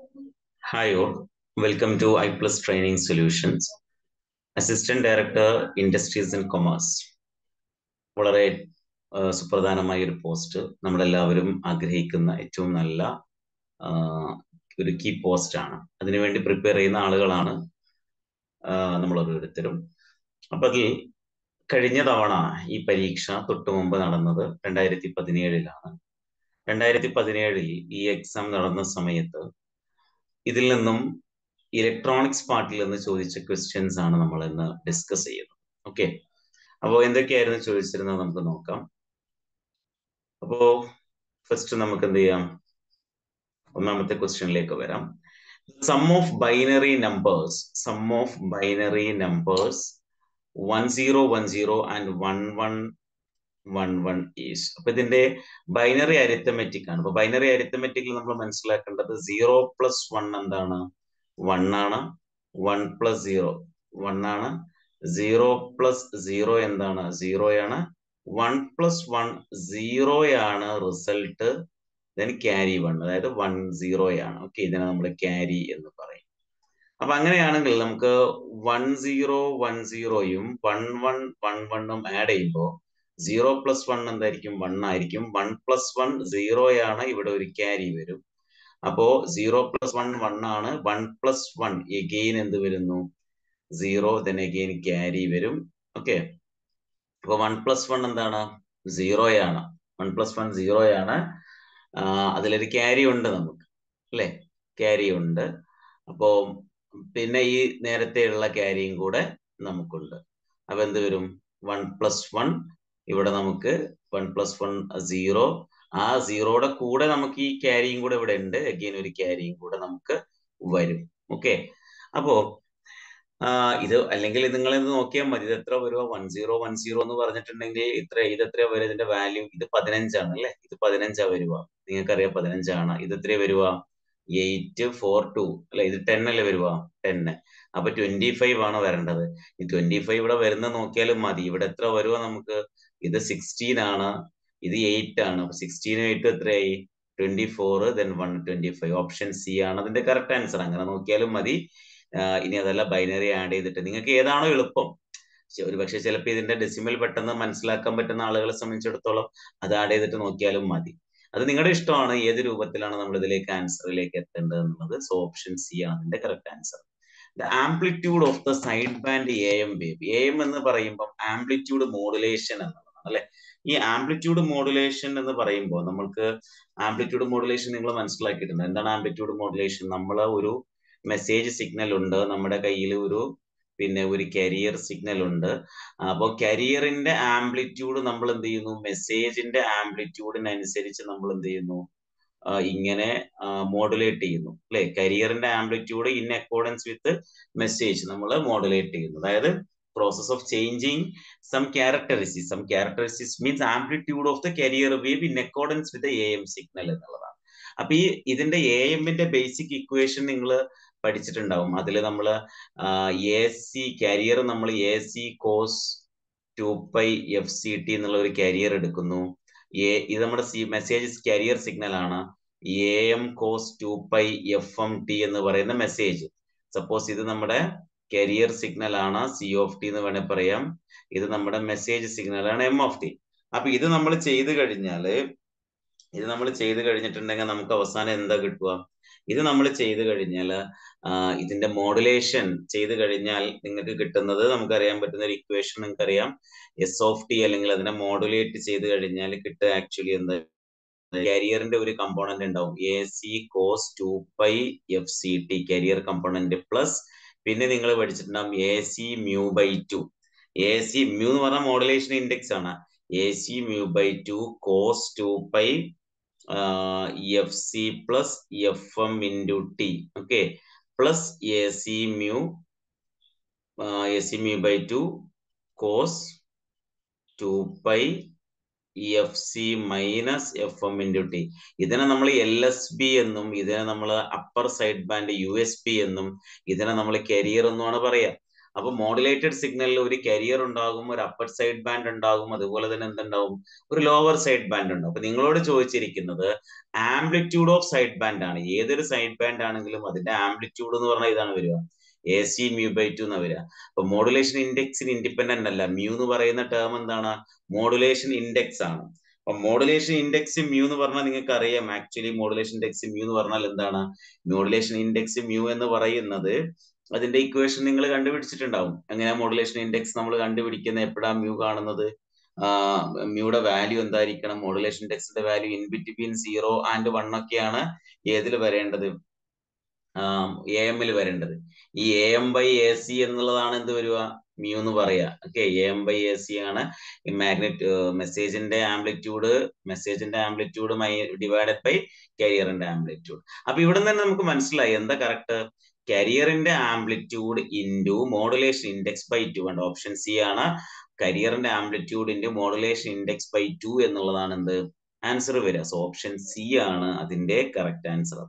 Hi all, welcome to iPlus Training Solutions. Assistant Director Industries and Commerce. വളരെ ആ, സുപ്രധാനമായ ഒരു പോസ്റ്റ് നമ്മളെല്ലാവരും ആഗ്രഹിക്കുന്ന ഏറ്റവും നല്ല ആ, ഒരു കീ പോസ്റ്റ് ആണ് അതിനുവേണ്ടി പ്രിപ്പയർ ചെയ്യുന്ന ആളുകളാണ് ആ, നമ്മൾ ഓരോരുത്തരും അപ്പൊ അതിൽ കഴിഞ്ഞ തവണ ഈ പരീക്ഷ തൊട്ടു മുമ്പ് നടന്നത് രണ്ടായിരത്തി പതിനേഴിലാണ് രണ്ടായിരത്തി പതിനേഴിൽ ഈ എക്സാം നടന്ന സമയത്ത് ഇതിൽ നിന്നും ഇലക്ട്രോണിക്സ് പാർട്ടിൽ നിന്ന് ചോദിച്ച ക്വസ്റ്റ്യൻസ് ആണ് നമ്മൾ ഇന്ന് ഡിസ്കസ് ചെയ്യുന്നത് ഓക്കെ അപ്പോൾ എന്തൊക്കെയായിരുന്നു ചോദിച്ചിരുന്നത് നമുക്ക് നോക്കാം അപ്പോ ഫസ്റ്റ് നമുക്ക് എന്ത് ചെയ്യാം ഒന്നാമത്തെ ക്വസ്റ്റ്യനിലേക്ക് വരാം sum of binary numbers sum of binary numbers one zero one zero and one one one one is അപ്പൊ ഇതിന്റെ ബൈനറി അരിത്തമെറ്റിക് ആണ് അപ്പൊ ബൈനറി അരിത്തമെറ്റിക്കിൽ നമ്മൾ മനസ്സിലാക്കേണ്ടത് സീറോ പ്ലസ് വൺ എന്താണ് വൺ ആണ് വൺ പ്ലസ് സീറോ വൺ ആണ് സീറോ പ്ലസ് സീറോ എന്താണ് സീറോയാണ് വൺ പ്ലസ് വൺ സീറോയാണ് റിസൾട്ട് ദെൻ ക്യാരി വൺ അതായത് വൺ സീറോയാണ് ഓക്കെ ഇതിനെ നമ്മൾ ക്യാരി എന്ന് പറയും അപ്പൊ അങ്ങനെയാണെങ്കിൽ നമുക്ക് വൺ സീറോ വൺ സീറോയും വൺ വൺ വൺ വണ്ണും ആഡ് ചെയ്യുമ്പോൾ സീറോ പ്ലസ് വൺ എന്തായിരിക്കും വൺ ആയിരിക്കും വൺ പ്ലസ് വൺ സീറോയാണ് ഇവിടെ ഒരു ക്യാരി വരും അപ്പോ സീറോ പ്ലസ് വൺ വൺ ആണ് വൺ പ്ലസ് വൺ എഗെയിൻ എന്ത് വരുന്നു സീറോ ദെൻ എഗെയിൻ ക്യാരി വരും ഓക്കെ അപ്പൊ വൺ പ്ലസ് വൺ എന്താണ് സീറോയാണ് വൺ പ്ലസ് വൺ സീറോയാണ് അതിലൊരു ക്യാരി ഉണ്ട് നമുക്ക് അല്ലെ ക്യാരി ഉണ്ട് അപ്പോ പിന്നെ ഈ നേരത്തെയുള്ള ക്യാരിയും കൂടെ നമുക്കുണ്ട് അപ്പൊ എന്ത് വരും വൺ പ്ലസ് വൺ ഇവിടെ നമുക്ക് വൺ പ്ലസ് വൺ സീറോ ആ സീറോയുടെ കൂടെ നമുക്ക് ഈ ക്യാരിയും കൂടെ ഇവിടെ ഉണ്ട് അഗെയിൻ ഒരു ക്യാരിയും കൂടെ നമുക്ക് വരും ഓക്കെ അപ്പോ ആ, ഇത് അല്ലെങ്കിൽ നിങ്ങൾ ഇത് നോക്കിയാൽ മതി ഇത് എത്ര വരുക വൺ സീറോ വൺ സീറോ എന്ന് പറഞ്ഞിട്ടുണ്ടെങ്കിൽ ഇത്ര ഇത് എത്ര വരും ഇതിന്റെ വാല്യൂ ഇത് പതിനഞ്ചാണ് അല്ലെ ഇത് പതിനഞ്ചാ വരുക നിങ്ങൾക്കറിയാം പതിനഞ്ചാണ് ഇത് എത്ര വരുക എയ്റ്റ് ഫോർ ടു അല്ലെ ഇത് ടെൻ അല്ലേ വരുക ടെന്ന് അപ്പൊ ട്വന്റി ഫൈവ് ആണ് വരേണ്ടത് ഈ ട്വന്റി ഫൈവ് ഇവിടെ വരുന്ന നോക്കിയാലും മതി ഇവിടെ എത്ര വരുക നമുക്ക് ഇത് സിക്സ്റ്റീൻ ആണ് ഇത് എയ്റ്റ് ആണ് അപ്പൊ സിക്സ്റ്റീനും എയ്റ്റും എത്രയായി twenty four then one twenty five option C ആണ് അതിന്റെ കറക്റ്റ് ആൻസർ അങ്ങനെ നോക്കിയാലും മതി ആഹ് ഇനി അതല്ല ബൈനറി ആഡ് ചെയ്തിട്ട് നിങ്ങൾക്ക് ഏതാണോ എളുപ്പം ശ- ഒരു പക്ഷേ ചിലപ്പോൾ ഇതിന്റെ ഡെസിമൽ പെട്ടെന്ന് മനസ്സിലാക്കാൻ പറ്റുന്ന ആളുകളെ സംബന്ധിച്ചിടത്തോളം അത് ആഡ് ചെയ്തിട്ട് നോക്കിയാലും മതി അത് നിങ്ങളുടെ ഇഷ്ടമാണ് ഏത് രൂപത്തിലാണ് നമ്മൾ ഇതിലേക്ക് ആൻസറിലേക്ക് എത്തേണ്ടത് എന്നുള്ളത് സോ ഓപ്ഷൻ സി ആണ് അതിന്റെ correct answer the amplitude of the side band A M wave A M എന്ന് പറയുമ്പോൾ ആംപ്ലിറ്റ്യൂഡ് മോഡുലേഷൻ എന്നുള്ളതാണ് അല്ലെ ഈ ആംപ്ലിറ്റ്യൂഡ് മോഡുലേഷൻ എന്ന് പറയുമ്പോൾ നമ്മൾക്ക് ആംപ്ലിറ്റ്യൂഡ് മോഡുലേഷൻ നിങ്ങൾ മനസ്സിലാക്കിയിട്ടുണ്ട് എന്താണ് ആംപ്ലിറ്റ്യൂഡ് മോഡുലേഷൻ നമ്മൾ ഒരു മെസ്സേജ് സിഗ്നൽ ഉണ്ട് നമ്മുടെ കയ്യിൽ ഒരു പിന്നെ ഒരു കരിയർ സിഗ്നൽ ഉണ്ട് അപ്പോൾ കരിയറിന്റെ ആംപ്ലിറ്റ്യൂഡ് നമ്മൾ എന്ത് ചെയ്യുന്നു മെസ്സേജിന്റെ ആംപ്ലിറ്റ്യൂഡിനനുസരിച്ച് നമ്മൾ എന്ത് ചെയ്യുന്നു ആ, ഇങ്ങനെ മോഡുലേറ്റ് ചെയ്യുന്നു അല്ലെ കരിയറിന്റെ amplitude in accordance with message നമ്മൾ മോഡുലേറ്റ് ചെയ്യുന്നു അതായത് process of changing some characteristics some characteristics means amplitude of the carrier wave in accordance with A M signal എന്നുള്ളതാണ് അപ്പൊ ഈ ഇതിന്റെ എ എമ്മിന്റെ ബേസിക് ഇക്വേഷൻ നിങ്ങൾ പഠിച്ചിട്ടുണ്ടാവും അതിൽ നമ്മൾ എ സി കാരിയർ നമ്മൾ A C cos two pi F C T എന്നുള്ള ഒരു കാരിയർ എടുക്കുന്നു എ ഇത് നമ്മുടെ സി മെസ്സേജ് കാരിയർ സിഗ്നൽ ആണ് A M cos two pi F M T എന്ന് പറയുന്ന മെസ്സേജ് സപ്പോസ് ഇത് നമ്മുടെ കരിയർ സിഗ്നൽ ആണ് സി ഓഫ് ടി എന്ന് വേണേൽ പറയാം ഇത് നമ്മുടെ മെസ്സേജ് സിഗ്നൽ ആണ് എം ഓഫ് ടി അപ്പൊ ഇത് നമ്മൾ ചെയ്ത് കഴിഞ്ഞാല് ഇത് നമ്മൾ ചെയ്ത് കഴിഞ്ഞിട്ടുണ്ടെങ്കിൽ നമുക്ക് അവസാനം എന്താ കിട്ടുക ഇത് നമ്മൾ ചെയ്ത് കഴിഞ്ഞാൽ ഇതിന്റെ മോഡുലേഷൻ ചെയ്ത് കഴിഞ്ഞാൽ നിങ്ങൾക്ക് കിട്ടുന്നത് നമുക്കറിയാൻ പറ്റുന്ന ഒരു ഇക്വേഷൻ നിങ്ങൾക്കറിയാം എസ് ഓഫ് ടി അല്ലെങ്കിൽ അതിനെ മോഡുലേറ്റ് ചെയ്ത് കഴിഞ്ഞാൽ കിട്ടുക ആക്ച്വലി എന്താ കരിയറിന്റെ ഒരു കമ്പോണന്റ് ഉണ്ടാവും A C cos two pi F C T carrier component plus പിന്നെ നിങ്ങൾ പഠിച്ചിട്ടുണ്ടാവും A C mu by two A C mu എന്ന് പറഞ്ഞാൽ മോഡുലേഷൻ ഇൻഡെക്സ് ആണ് A C mu by two cos two pi F C plus F M into T okay plus A C mu A C mu by two cos two pi F C minus F M into T ഇതിനെ നമ്മൾ L S B എന്നും ഇതിനെ നമ്മൾ upper side band U S B എന്നും ഇതിനെ നമ്മൾ career എന്നുമാണ് പറയാ അപ്പൊ മോഡുലേറ്റഡ് സിഗ്നലിൽ ഒരു കരിയർ ഉണ്ടാകും ഒരു അപ്പർ സൈഡ് ബാൻഡ് ഉണ്ടാകും അതുപോലെ തന്നെ എന്തുണ്ടാവും ഒരു ലോവർ സൈഡ് ബാൻഡ് ഉണ്ടാവും അപ്പൊ നിങ്ങളോട് ചോദിച്ചിരിക്കുന്നത് ആംപ്ലിറ്റ്യൂഡ് ഓഫ് സൈഡ് ബാൻഡ് ആണ് ഏതൊരു സൈഡ് ബാൻഡ് ആണെങ്കിലും അതിന്റെ ആംപ്ലിറ്റ്യൂഡ് എന്ന് പറഞ്ഞാൽ ഇതാണ് വരിക A C mu by two എന്ന് വരിക അപ്പൊ മോഡുലേഷൻ ഇൻഡെക്സിന് ഇൻഡിപെൻഡന്റ് അല്ല മ്യൂ എന്ന് പറയുന്ന ടേം എന്താണ് മോഡുലേഷൻ ഇൻഡെക്സ് ആണ് അപ്പൊ മോഡുലേഷൻ ഇൻഡെക്സ് മ്യൂ എന്ന് പറഞ്ഞാൽ നിങ്ങൾക്ക് അറിയാം ആക്ച്വലി മോഡുലേഷൻ ഇൻഡെക്സ് മ്യൂ എന്ന് പറഞ്ഞാൽ എന്താണ് മോഡുലേഷൻ ഇൻഡെക്സ് മ്യൂ എന്ന് പറയുന്നത് അതിന്റെ ഇക്വേഷൻ നിങ്ങൾ കണ്ടുപിടിച്ചിട്ടുണ്ടാവും എങ്ങനെ മോഡുലേഷൻ ഇൻഡെക്സ് നമ്മൾ കണ്ടുപിടിക്കുന്ന എപ്പോഴാ മ്യൂ കാണുന്നത് മ്യൂയുടെ വാല്യൂ എന്തായിരിക്കണം മോഡുലേഷൻ ഇൻഡെക്സിന്റെ value in between zero and one ഒക്കെയാണ് ഏതിൽ വരേണ്ടത് എ എമ്മിൽ വരേണ്ടത് ഈ A M by A C എന്നുള്ളതാണ് എന്ത് വരിക മ്യൂ എന്ന് പറയാ okay A M by A C ആണ് ഈ മാഗ്നറ്റ് മെസ്സേജിന്റെ ആംപ്ലിറ്റ്യൂഡ് മെസ്സേജിന്റെ ആംപ്ലിറ്റ്യൂഡ് ഡിവൈഡഡ് ബൈ കരിയറിന്റെ ആംപ്ലിറ്റ്യൂഡ് അപ്പൊ ഇവിടെ നിന്ന് നമുക്ക് മനസ്സിലായി എന്താ കറക്റ്റ് കരിയറിന്റെ amplitude into modulation index by two ഉണ്ട് ഓപ്ഷൻ സി ആണ് കരിയറിന്റെ amplitude into modulation index by two എന്നുള്ളതാണ് എന്ത് ആൻസർ വരിക സോ ഓപ്ഷൻ സി ആണ് അതിന്റെ correct answer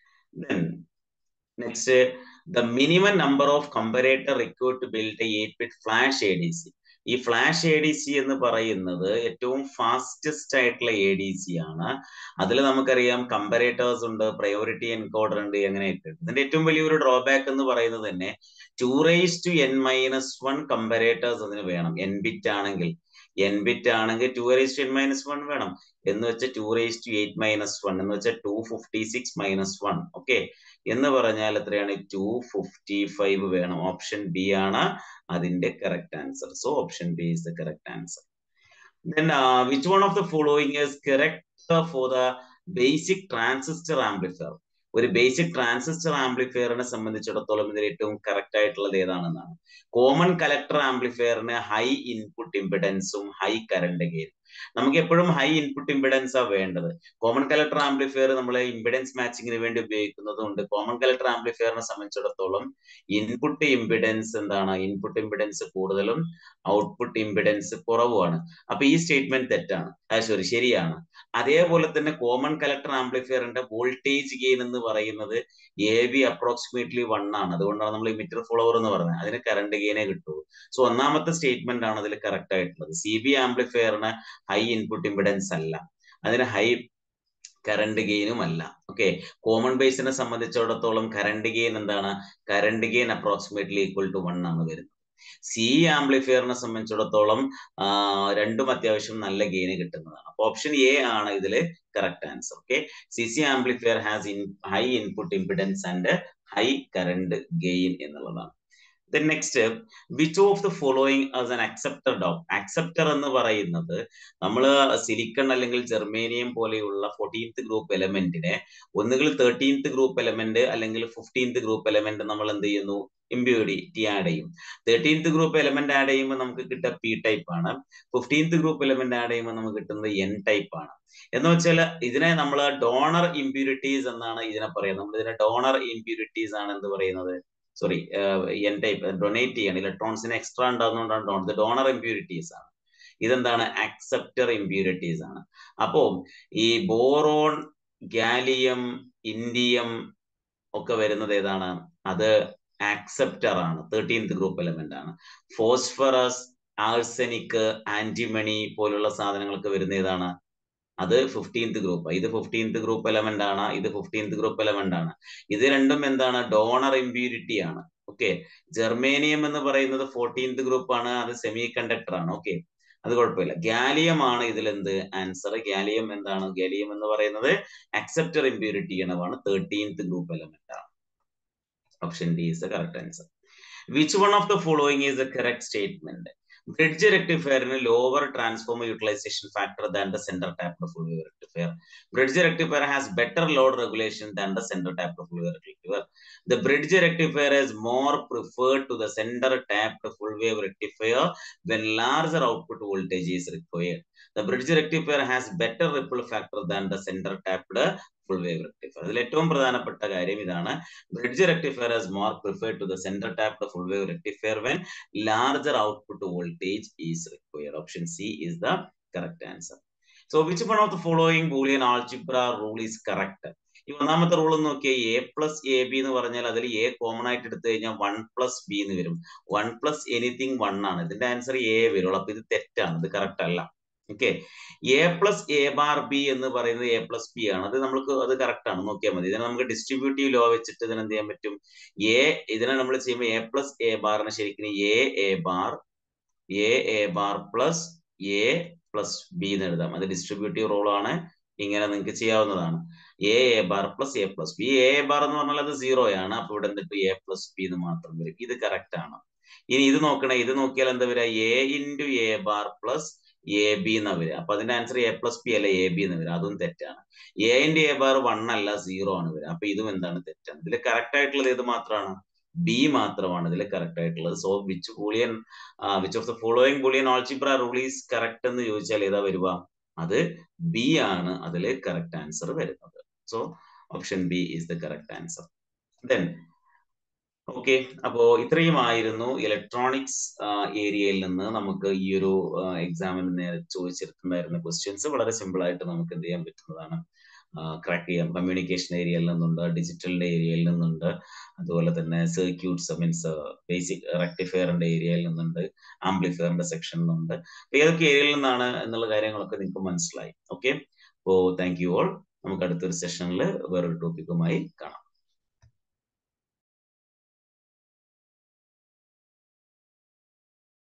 then next the minimum number of comparator required to build eight bit flash A D C ഈ flash A D C എന്ന് പറയുന്നത് ഏറ്റവും fastest ആയിട്ടുള്ള എ ഡി സി ആണ് അതിൽ നമുക്കറിയാം കമ്പറേറ്റേഴ്സ് ഉണ്ട് പ്രയോറിറ്റി എൻകോഡർ ഉണ്ട് അങ്ങനെയൊക്കെ ഉണ്ട് ഇതിന്റെ ഏറ്റവും വലിയൊരു ഡ്രോബാക്ക് എന്ന് പറയുന്നത് തന്നെ two raise to N minus one comparators അതിന് വേണം എൻ ബിറ്റ് ആണെങ്കിൽ എൻ ബിറ്റ് ആണെങ്കിൽ two raise to N minus one വേണം എന്ന് വെച്ചാൽ two raise to eight minus one എന്ന് വെച്ചാൽ two fifty six minus one okay എന്ന് പറഞ്ഞാൽ എത്രയാണ് ടു ഫിഫ്റ്റി ഫൈവ് വേണം ഓപ്ഷൻ ബി ആണ് അതിന്റെ correct answer so option B is the correct answer then which one of the following is correct four the basic transistor amplifier ഒരു basic transistor ആംപ്ലിഫയറിനെ സംബന്ധിച്ചിടത്തോളം ഇതിൽ ഏറ്റവും കറക്റ്റ് ആയിട്ടുള്ളത് ഏതാണെന്നാണ് കോമൺ കലക്ടർ ആംപ്ലിഫയറിന് ഹൈ ഇൻപുട്ട് ഇമ്പിഡൻസും ഹൈ കറണ്ട് ഗെയിനും നമുക്ക് എപ്പോഴും ഹൈ ഇൻപുട്ട് ഇമ്പിഡൻസ് ആ വേണ്ടത് കോമൺ കലക്ടർ ആംപ്ലിഫയർ നമ്മൾ ഇമ്പിഡൻസ് മാച്ചിങ്ങിന് വേണ്ടി ഉപയോഗിക്കുന്നതുകൊണ്ട് കോമൺ കലക്ടർ ആംപ്ലിഫയറിനെ സംബന്ധിച്ചിടത്തോളം ഇൻപുട്ട് ഇമ്പിഡൻസ് എന്താണ് ഇൻപുട്ട് ഇമ്പിഡൻസ് കൂടുതലും ഔട്ട്പുട്ട് ഇമ്പിഡൻസ് കുറവുമാണ് അപ്പൊ ഈ സ്റ്റേറ്റ്മെന്റ് തെറ്റാണ് സോറി ശരിയാണ് അതേപോലെ തന്നെ കോമൺ കലക്ടർ ആംപ്ലിഫയറിന്റെ വോൾട്ടേജ് ഗെയിൻ എന്ന് പറയുന്നത് എ ബി അപ്രോക്സിമേറ്റ്ലി വൺ ആണ് അതുകൊണ്ടാണ് നമ്മൾ ഇമിറ്റർ ഫോളോവർ എന്ന് പറയുന്നത് അതിന് കറണ്ട് ഗെയിനേ കിട്ടുള്ളൂ സോ ഒന്നാമത്തെ സ്റ്റേറ്റ്മെന്റ് ആണ് അതിൽ കറക്റ്റ് ആയിട്ടുള്ളത് സി ബി ആംപ്ലിഫയറിന് ഹൈ ഇൻപുട്ട് ഇമ്പിഡൻസ് അല്ല അതിന് ഹൈ കറണ്ട് ഗെയിനും അല്ല ഓക്കെ കോമൺ ബേസിനെ സംബന്ധിച്ചിടത്തോളം കറണ്ട് ഗെയിൻ എന്താണ് current gain approximately equal to one ആണ് വരുന്നത് സി ആംപ്ലിഫയറിനെ സംബന്ധിച്ചിടത്തോളം രണ്ടും അത്യാവശ്യം നല്ല ഗെയിന് കിട്ടുന്നതാണ് അപ്പൊ ഓപ്ഷൻ എ ആണ് ഇതിൽ correct answer okay C C amplifier has in high input impedance and high current gain എന്നുള്ളതാണ് then next which of the following as an acceptor ഡോം അക്സെപ്റ്റർ എന്ന് പറയുന്നത് നമ്മൾ സിലിക്കൺ അല്ലെങ്കിൽ ജെർമേനിയം പോലെയുള്ള ഫോർട്ടീൻത്ത് ഗ്രൂപ്പ് എലമെന്റിനെ ഒന്നുകിൽ തേർട്ടീൻത്ത് ഗ്രൂപ്പ് എലമെന്റ് അല്ലെങ്കിൽ ഫിഫ്റ്റീൻത്ത് ഗ്രൂപ്പ് എലമെന്റ് നമ്മൾ എന്ത് ചെയ്യുന്നു ഇമ്പ്യൂരിറ്റി ആഡ് ചെയ്യും തേർട്ടീൻത്ത് ഗ്രൂപ്പ് എലമെന്റ് ആഡ് ചെയ്യുമ്പോൾ നമുക്ക് കിട്ടുക പി ടൈപ്പ് ആണ് ഫിഫ്റ്റീൻത്ത് ഗ്രൂപ്പ് എലമെന്റ് ആഡ് ചെയ്യുമ്പോൾ നമുക്ക് കിട്ടുന്നത് എൻ ടൈപ്പ് ആണ് എന്ന് വെച്ചാൽ ഇതിനെ നമ്മൾ ഡോണർ ഇമ്പ്യൂരിറ്റീസ് എന്നാണ് ഇതിനെ പറയുന്നത് നമ്മൾ ഇതിനെ ഡോണർ ഇമ്പ്യൂരിറ്റീസ് ആണ് എന്ത് പറയുന്നത് സോറി എൻ ടൈപ്പ് ഡൊണേറ്റ് ചെയ്യണം ഇലക്ട്രോൺസിന് എക്സ്ട്രാ ഉണ്ടാകുന്നതുകൊണ്ടാണ് ഡോൺ ഡോണർ ഇമ്പ്യൂരിറ്റീസ് ആണ് ഇതെന്താണ് അക്സെപ്റ്റർ ഇമ്പ്യൂരിറ്റീസ് ആണ് അപ്പോ ഈ ബോറോൺ ഗാലിയം ഇൻഡിയം ഒക്കെ വരുന്നത് ഏതാണ് അത് ആക്സെപ്റ്റർ ആണ് തേർട്ടീൻത് ഗ്രൂപ്പ് എലമെന്റ് ആണ് ഫോസ്ഫറസ് ആഴ്സനിക് ആന്റിമണി പോലുള്ള സാധനങ്ങൾക്ക് വരുന്ന ഏതാണ് അത് ഫിഫ്റ്റീൻത് ഗ്രൂപ്പ് ഇത് ഫിഫ്റ്റീൻത് ഗ്രൂപ്പ് എലമെന്റ് ആണ് ഇത് ഫിഫ്റ്റീൻത് ഗ്രൂപ്പ് എലമെന്റ് ആണ് ഇത് രണ്ടും എന്താണ് ഡോണർ ഇമ്പ്യൂരിറ്റി ആണ് ഓക്കെ ജെർമേനിയം എന്ന് പറയുന്നത് ഫോർട്ടീൻത് ഗ്രൂപ്പ് ആണ് അത് സെമി കണ്ടക്ടർ ആണ് ഓക്കെ അത് കുഴപ്പമില്ല ഗാലിയം ആണ് ഇതിൽ എന്ത് ആൻസർ ഗാലിയം എന്താണ് ഗാലിയം എന്ന് പറയുന്നത് അക്സെപ്റ്റർ ഇമ്പ്യൂരിറ്റി ഇണവാണ് തേർട്ടീൻത് ഗ്രൂപ്പ് എലമെന്റ് ആണ് option D is the correct answer which one of the following is the correct statement bridge റെക്ടിഫയറിന് lower transformer utilization factor than the centre tap full wave rectifier bridge rectifier has better load regulation than the centre tap full wave rectifier the bridge rectifier is more preferred to the center tapped full wave rectifier when larger output voltage is required. The bridge rectifier has better ripple factor than the center tapped full wave rectifier. അതിൽ ഏറ്റവും പ്രധാനപ്പെട്ട കാര്യം ഇതാണ് bridge rectifier is more preferred to the center tapped full wave rectifier when larger output voltage is required. Option C is the correct answer. So which one of the following Boolean algebra rule is correct? ഈ ഒന്നാമത്തെ rule നോക്കിയാൽ A plus A B എന്ന് പറഞ്ഞാൽ അതിൽ A common ആയിട്ട് എടുത്തു കഴിഞ്ഞാൽ one plus B എന്ന് വരും വൺ പ്ലസ് എനിത്തിങ് വൺ ആണ് ഇതിന്റെ ആൻസർ എ വരുള്ളൂ അപ്പൊ ഇത് തെറ്റാണ് ഇത് കറക്റ്റ് അല്ല okay A plus A bar B എന്ന് പറയുന്നത് എ പ്ലസ് ബി ആണ് അത് നമുക്ക് അത് കറക്റ്റ് ആണ് നോക്കിയാൽ മതി ഇതിനെ നമുക്ക് ഡിസ്ട്രിബ്യൂട്ടീവ് ലോ വെച്ചിട്ട് ഇതിനെ എന്ത് ചെയ്യാൻ പറ്റും എ ഇതിനെ നമ്മൾ ചെയ്യുമ്പോൾ എ പ്ലസ് എ ബാറിന് ശരിക്കും A A bar A A bar plus A plus B എന്ന് എഴുതാം അത് ഡിസ്ട്രിബ്യൂട്ടീവ് റൂൾ ആണ് ഇങ്ങനെ നിങ്ങൾക്ക് ചെയ്യാവുന്നതാണ് A A bar plus A plus B A bar എന്ന് പറഞ്ഞാൽ അത് സീറോ ആണ് അപ്പൊ ഇവിടെ എന്തിട്ട് എ പ്ലസ് ബി എന്ന് മാത്രം വരും ഇത് കറക്റ്റ് ആണ് ഇനി ഇത് നോക്കണേ ഇത് നോക്കിയാൽ എന്താ വരിക A into A bar plus A B എന്നാ വരിക അപ്പൊ അതിന്റെ ആൻസർ എ പ്ലസ് ബി അല്ല എ ബി എന്ന് വരിക അതും തെറ്റാണ് A into A bar one അല്ല സീറോ ആണ് വരിക അപ്പൊ ഇതും എന്താണ് തെറ്റാണ് ഇതിൽ കറക്റ്റ് ആയിട്ടുള്ളത് ഏത് മാത്രമാണ് ബി മാത്രമാണ് ഇതിൽ കറക്റ്റ് ആയിട്ടുള്ളത് so which Boolean which of the following Boolean algebra rule is correct എന്ന് ചോദിച്ചാൽ ഏതാ വരുക അത് ബി ആണ് അതിൽ കറക്റ്റ് ആൻസർ വരുന്നത് so option B is the correct answer then okay അപ്പോ ഇത്രയുമായിരുന്നു ഇലക്ട്രോണിക്സ് ഏരിയയിൽ നിന്ന് നമുക്ക് ഈ ഒരു എക്സാമിന് നേരെ ചോദിച്ചിട്ടുണ്ടായിരുന്ന ക്വസ്റ്റ്യൻസ് വളരെ സിമ്പിൾ ആയിട്ട് നമുക്ക് എന്ത് ചെയ്യാൻ പറ്റുന്നതാണ് ക്രാക്ക് ചെയ്യാം കമ്മ്യൂണിക്കേഷൻ ഏരിയയിൽ നിന്നുണ്ട് ഡിജിറ്റലിന്റെ ഏരിയയിൽ നിന്നുണ്ട് അതുപോലെ തന്നെ സർക്യൂട്ട്സ് മീൻസ് ബേസിക് റെക്ടിഫയറിന്റെ ഏരിയയിൽ നിന്നുണ്ട് ആംപ്ലിഫയറിന്റെ സെക്ഷനിൽ നിന്നുണ്ട് ഏതൊക്കെ ഏരിയയിൽ നിന്നാണ് എന്നുള്ള കാര്യങ്ങളൊക്കെ നിങ്ങൾക്ക് മനസ്സിലായി ഓക്കെ അപ്പോ താങ്ക് യു ഓൾ നമുക്ക് അടുത്തൊരു സെഷനിൽ വേറൊരു ടോപ്പിക്കുമായി കാണാം